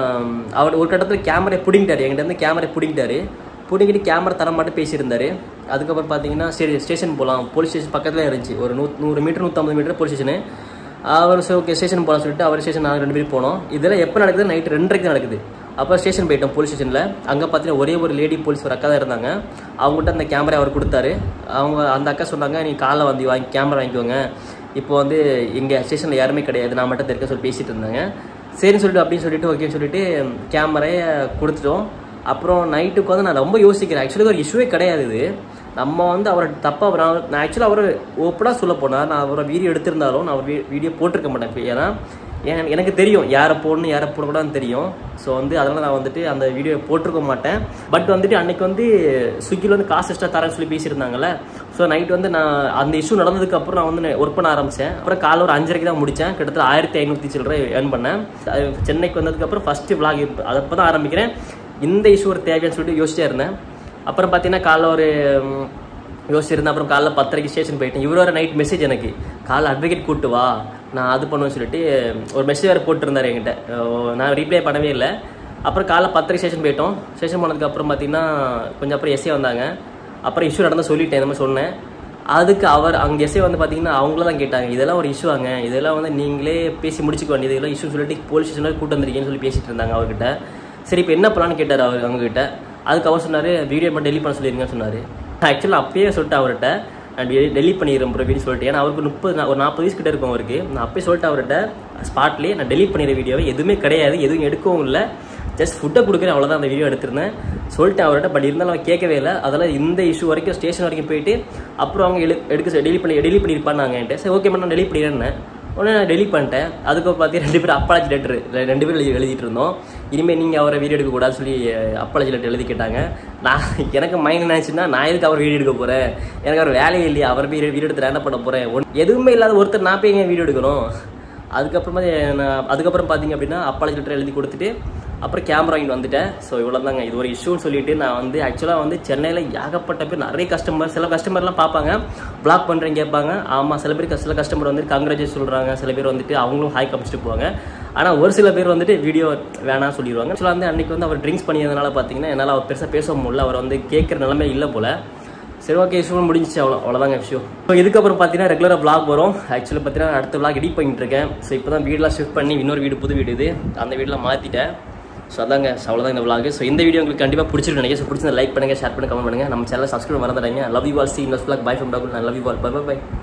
அவர் ஒரு கட்டத்தில் கேமரா பிடிங்கிட்டாரு என்கிட்ட இருந்து கேமரா பிடிங்கிட்டாரு பிடிங்கிட்டு கேமரா தர மாட்டேன் பேசியிருந்தாரு அதுக்கப்புறம் பார்த்தீங்கன்னா சரி ஸ்டேஷன் போகலாம் போலீஸ் ஸ்டேஷன் பக்கத்தில் இருந்துச்சு ஒரு நூ நூறு மீட்டர் நூற்றம்பது மீட்டர் போலீஸ் ஸ்டேஷனு அவர் சரி ஓகே ஸ்டேஷன் போகலாம் சொல்லிட்டு அவர் ஸ்டேஷன் நாங்கள் ரெண்டு பேரும் போனோம் இதெல்லாம் எப்போ நடக்குது நைட் ரெண்டரைக்கு தான் நடக்குது அப்போ ஸ்டேஷன் போயிட்டோம் போலீஸ் ஸ்டேஷனில் அங்கே பார்த்தீங்கன்னா ஒரே ஒரு லேடி போலீஸ் ஒரு அக்கா தான் இருந்தாங்க அவங்ககிட்ட அந்த கேமரா அவர் கொடுத்தாரு அவங்க அந்த அக்கா சொன்னாங்க நீ காலைல வந்து வாங்கி கேமரா வாங்கிக்கோங்க இப்போ வந்து இங்கே ஸ்டேஷனில் யாருமே கிடையாது நான் மட்டும் இருக்க சொல்லி பேசிட்டு இருந்தாங்க சரின்னு சொல்லிட்டு அப்படின்னு சொல்லிட்டு ஓகேன்னு சொல்லிட்டு கேமரையை கொடுத்துட்டோம் அப்புறம் நைட்டுக்கு வந்து நான் ரொம்ப யோசிக்கிறேன் ஆக்சுவலி ஒரு இஷ்யூவே கிடையாது இது நம்ம வந்து அவரை தப்பாக நான் நான் ஆக்சுவலாக அவர் ஓப்பனாக சொல்ல போனால் நான் அவரை வீடியோ எடுத்திருந்தாலும் நான் அவர் வீடியோ போட்டிருக்க மாட்டேன் இப்ப. ஏன்னா ஏன் எனக்கு தெரியும் யாரை போடணும் யாரை போடக்கூடாதுன்னு தெரியும் ஸோ வந்து அதனால் நான் வந்துட்டு அந்த வீடியோ போட்டிருக்க மாட்டேன் பட் வந்துட்டு அன்னைக்கு வந்து ஸ்விக்கியில் வந்து காசு எக்ஸ்ட்ரா தரேன்னு சொல்லி பேசியிருந்தாங்கல்ல ஸோ நைட் வந்து நான் அந்த இஷ்யூ நடந்ததுக்கு அப்புறம் நான் வந்து ஒர்க் பண்ண ஆரம்பித்தேன் அப்புறம் காலைல ஒரு அஞ்சரைக்கு தான் முடித்தேன் கிட்டத்தட்ட ஆயிரத்தி ஐநூற்றி சில்லரை ஏர்ன் பண்ணேன் அது சென்னைக்கு வந்ததுக்கப்புறம் ஃபஸ்ட்டு vlog இப்போ அதை அப்போ தான் ஆரம்பிக்கிறேன் இந்த இஷ்யூ ஒரு தேவையான்னு சொல்லிட்டு யோசிச்சே இருந்தேன் அப்புறம் பார்த்தீங்கன்னா காலைல ஒரு ம், யோசிச்சிருந்தேன் அப்புறம் காலைல பத்தரைக்கு ஸ்டேஷன் போயிட்டேன் இவர் ஒரு நைட் மெசேஜ் எனக்கு காலைல அட்வொகேட் கூட்டு வா நான் அது பண்ணுவேன்னு சொல்லிட்டு ஒரு மெசேஜ் வேறு போட்டிருந்தாரு என்கிட்ட அஹ் நான் ரீப்ளை பண்ணவே இல்லை அப்புறம் காலைல பத்தரைக்கு ஸ்டேஷன் போயிட்டோம் ஸ்டேஷன் போனதுக்கு அப்புறம் பார்த்தீங்கன்னா கொஞ்சம் அப்புறம் எஸ்ஏ வந்தாங்க அப்புறம் இஷ்யூ நடந்தால் சொல்லிட்டேன் இந்த மாதிரி சொன்னேன் அதுக்கு அவர் அங்கே எஸ்ஏ வந்து பார்த்தீங்கன்னா அவங்கள தான் கேட்டாங்க இதெல்லாம் ஒரு இஷ்யூ ஆங்க இதெல்லாம் வந்து நீங்களே பேசி முடிச்சுக்க வேண்டியது இதெல்லாம் இஷ்யூ சொல்லிட்டு போலீஸ் ஸ்டேஷனில் கூட்டு வந்திருக்கீங்கன்னு சொல்லி பேசிட்டு இருந்தாங்க அவர்கிட்ட சரி இப்போ என்ன பண்ணலான்னு கேட்டார் அவர் அவங்ககிட்ட அதுக்கு அவர் சொன்னார் வீடியோ மட்டும் டெலிட் பண்ண சொல்லிருங்கன்னு சொன்னார் ஆக்சுவலாக அப்பயே சொல்லிட்டு அவர்கிட்ட நான் டெலிட் பண்ணிடுறேன் ப்ரோ வீடியோ சொல்லிட்டு ஏன்னா அவருக்கு முப்பது நா- ஒரு நாற்பது வயசு கிட்ட இருக்கும் அவருக்கு நான் அப்பயே சொல்லிட்டு அவர்கிட்ட ஸ்பாட்லேயே நான் டெலிட் பண்ணிடுற வீடியோவை எதுவுமே கிடையாது எதுவும் எடுக்கவும் இல்லை ஜஸ்ட் ஃபுட்டை கொடுக்குறேன் அவ்வளோதான் அந்த வீடியோ எடுத்திருந்தேன் சொல்லிட்டு அவர்கிட்ட பட் இருந்தாலும் அவன் கேட்கவே இல்லை அதெல்லாம் இந்த இஷ்யூ வரைக்கும் ஸ்டேஷன் வரைக்கும் போயிட்டு அப்புறம் அவங்க எழு எடுக்க டெலிட் பண்ணி டெலிட் பண்ணியிருப்பாங்க என்கிட்ட சரி ஓகே நான் டெலிட் பண்ணிடுறேன் உடனே நான் டெலிட் பண்ணிட்டேன் அதுக்கப்புறம் பார்த்து ரெண்டு பேரும் அப்பாலஜி லெட்ரு ரெண்டு பேரும் எழுதி எழுதிட்டு இருந்தோம் இனிமேல் நீங்கள் அவரை வீடியோ எடுக்கக்கூடாதுன்னு சொல்லி அப்பாலஜி லெட்டர் எழுதி கேட்டாங்க நான் எனக்கு மைண்ட் நினச்சுன்னா நான் எதுக்கு அவர் வீடியோ எடுக்க போகிறேன் எனக்கு அவர் வேலையே இல்லையா அவர் வீடியோ வீடியோ எடுத்து நான் என்ன பண்ண போகிறேன் எதுவுமே இல்லாத ஒருத்தர் நான் போய் ஏன் வீடியோ எடுக்கணும் அதுக்கப்புறமா நான் அதுக்கப்புறம் பார்த்தீங்க அப்படின்னா அப்பாலஜி லெட்டர் எழுதி கொடுத்துட்டு அப்புறம் கேமரா வாங்கிட்டு வந்துட்டேன் ஸோ இவ்வளோ தாங்க இது ஒரு இஷ்யூன்னு சொல்லிட்டு நான் வந்து ஆக்சுவலாக வந்து சென்னையில் ஏகப்பட்ட பேர் நிறைய கஸ்டமர் சில கஸ்டமர்லாம் பார்ப்பாங்க பிளாக் பண்ணுறேன் கேட்பாங்க ஆமாம் சில பேர் சில கஸ்டமர் வந்து கங்க்ராச்சுலேட் சொல்கிறாங்க சில பேர் வந்துட்டு அவங்களும் ஹாய் காமிச்சிட்டு போவாங்க ஆனால் ஒரு சில பேர் வந்துட்டு வீடியோ வேணாம் சொல்லிடுவாங்க ஆக்சுவலாக வந்து அன்றைக்கி வந்து அவர் ட்ரிங்க்ஸ் பண்ணியதுனால பார்த்தீங்கன்னா என்னால் அவர் பெருசாக பேச முடியல அவர் வந்து கேட்குற நிலைமை இல்லை போல் சரி ஓகே இஷ்யூ முடிஞ்சிச்சு அவ்வளோ அவ்வளோதாங்க விஷயம் ஸோ இதுக்கப்புறம் பார்த்தீங்கன்னா ரெகுலராக vlog வரும் ஆக்சுவலாக பார்த்தீங்கன்னா அடுத்த vlog எடிட் பண்ணிட்டு இருக்கேன் ஸோ இப்போ தான் வீடெலாம் ஷிஃப்ட் பண்ணி இன்னொரு வீடு புது வீடு இது அந்த வீடெலாம் மாற்றிட்டேன் ஸோ அதாங்க ஸோ அவ்வளோதான் இந்த vlog ஸோ இந்த வீடியோ உங்களுக்கு கண்டிப்பாக பிடிச்சிருக்கு நினைக்கிறேன் ஸோ பிடிச்சிருந்தா லைக் பண்ணுங்கள் ஷேர் பண்ணுங்க கமெண்ட் பண்ணுங்கள் நம்ம சேனல் சப்ஸ்கிரைப் மறந்துடாங்க லவ் யூ ஆல் சி இன்வெஸ்ட் vlog பை ஃப்ரம் டாகுல் நான் love you all bye by